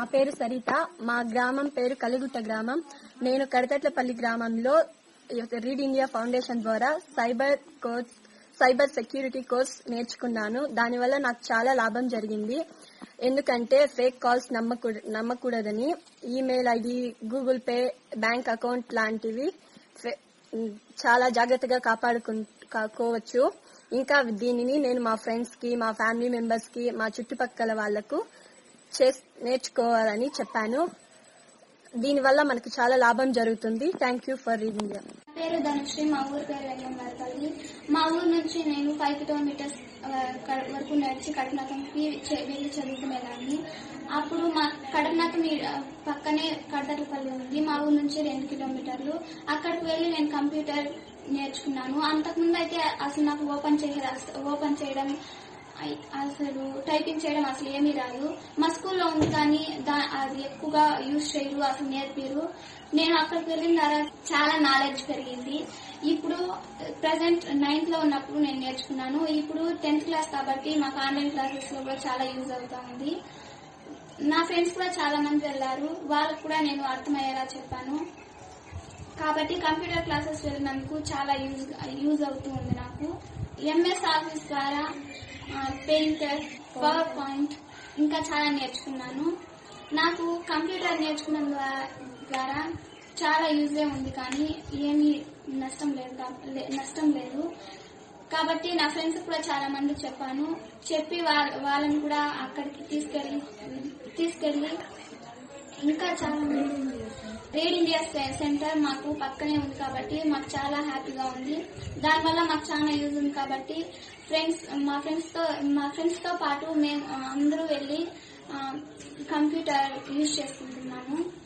పేరు సరిత మా గ్రామం పేరు కలిగుట్ట గ్రామం నేను కడతట్లపల్లి గ్రామంలో రీడ్ ఇండియా ఫౌండేషన్ ద్వారా cyber course cyber security course నేర్చుకున్నాను దానివల్ల నాకు చాలా లాభం జరిగింది ఎందుకంటే ఫేక్ కాల్స్ నమ్మకూ నమ్మకూడదని email ID Google Pay bank account లాంటివి ఫే- చాలా జాగ్రత్తగా కాపాడుకోవచ్చు ఇంకా దీనిని నేను మా ఫ్రెండ్స్ కి మా ఫ్యామిలీ మెంబర్స్ కి మా చుట్టుపక్కల వాళ్లకు చేస్- నేర్చుకోవాలని చెప్పాను దీనివల్ల మనకు చాలా లాభం జరుగుతుంది థ్యాంక్ యూ ఫర్ రీడింగ్ నా పేరు ధనుశ్రీ మా ఊరు పేరు వెల్లంగారపల్లి మా ఊరు నుంచి నేను ఫైవ్ కిలోమీటర్స్ ఆ, కడ- వరకు నడిచి కడపనాథంకి చె- వెళ్ళి చదువుకునేదాన్ని అప్పుడు మా కడపనాథం ఈ- ఆ, పక్కనే కడతలపల్లి ఉంది మా ఊరు నుంచి రెండు కిలోమీటర్లు అక్కడికి వెళ్ళి నేను కంప్యూటర్ నేర్చుకున్నాను అంతకుముందు అయితే అసలు నాకు ఓపెన్ చేయ ఓపెన్ చేయడం ఐ- అసలు టైపింగ్ చేయడం అసలు ఏమీ రాదు మా స్కూల్లో ఉంది కానీ దా- అది ఎక్కువగా యూజ్ చేయరు అసలు నేర్పిరు నేను అక్కడికి వెళ్ళిన తర్వాత చాలా నాలెడ్జ్ పెరిగింది ఇప్పుడు ప్రజెంట్ నైన్త్ లో ఉన్నప్పుడు నేను నేర్చుకున్నాను ఇప్పుడు టెన్త్ క్లాస్ కాబట్టి మాకు ఆన్లైన్ క్లాసెస్ లో కూడా చాలా యూజ్ అవుతా ఉంది నా ఫ్రెండ్స్ కూడా చాలా మంది వెళ్లారు వాళ్ళకు కూడా నేను అర్థమయ్యేలా చెప్పాను కాబట్టి కంప్యూటర్ క్లాసెస్ వెళ్ళినందుకు చాలా యూజ్ యూజ్ అవుతూ ఉంది నాకు ఎంఎస్ ఆఫీస్ ద్వారా పెయింటర్ పవర్ పాయింట్ ఇంకా చాలా నేర్చుకున్నాను నాకు కంప్యూటర్ నేర్చుకున్న ద్వా- ద్వారా చాలా యూజే ఉంది కానీ ఏమీ నష్టం లేదు కా- లే- నష్టం లేదు కాబట్టి నా ఫ్రెండ్స్ కూడా చాలా మంది చెప్పాను చెప్పి వాళ్ళ- వాళ్ళని కూడా అక్కడికి తీసుకెళ్లి తీసుకెళ్లి ఇంకా చాలా మంది రేడ్ ఇండియా సె- సెంటర్ మాకు పక్కనే ఉంది కాబట్టి మాకు చాలా హ్యాపీగా ఉంది దానివల్ల మాకు చాలా యూజ్ ఉంది కాబట్టి ఫ్రెండ్స్ మా ఫ్రెండ్స్ తో మా ఫ్రెండ్స్ తో పాటు మేము ఆ, అందరూ వెళ్ళి ఆ, కంప్యూటర్ యూజ్ చేసుకుంటున్నాము